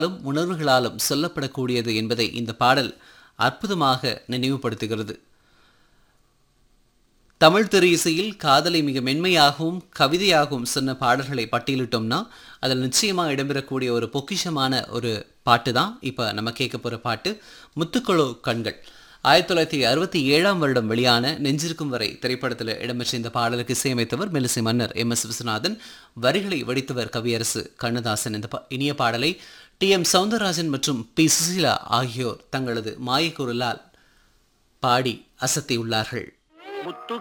உணர்வுகளாலும் சொல்லப்படக்கூடியது என்பதை இந்த பாடல் அற்புதமாக நினைவுபடுத்துகிறது தமிழ் திரு இசையில் காதலை மிக மென்மையாகவும் கவிதையாகவும் சொன்ன பாடல்களை பட்டியலிட்டோம்னா அதில் நிச்சயமாக இடம்பெறக்கூடிய ஒரு பொக்கிஷமான ஒரு பாட்டு தான் இப்போ நம்ம கேட்க போகிற பாட்டு முத்துக்குழு கண்கள் ஆயிரத்தி தொள்ளாயிரத்தி அறுபத்தி ஏழாம் வருடம் வெளியான நெஞ்சிருக்கும் வரை திரைப்படத்தில் இடம்பெற்ற இந்த பாடலுக்கு இசையமைத்தவர் மெலிசை மன்னர் எம் எஸ் விஸ்வநாதன் வரிகளை வடித்தவர் கவியரசு கண்ணதாசன் இந்த பா- இனிய பாடலை டி எம் சவுந்தரராஜன் மற்றும் பி சுசீலா ஆகியோர் தங்களது மாயக்குரலால் பாடி அசத்தியுள்ளார்கள் முத்து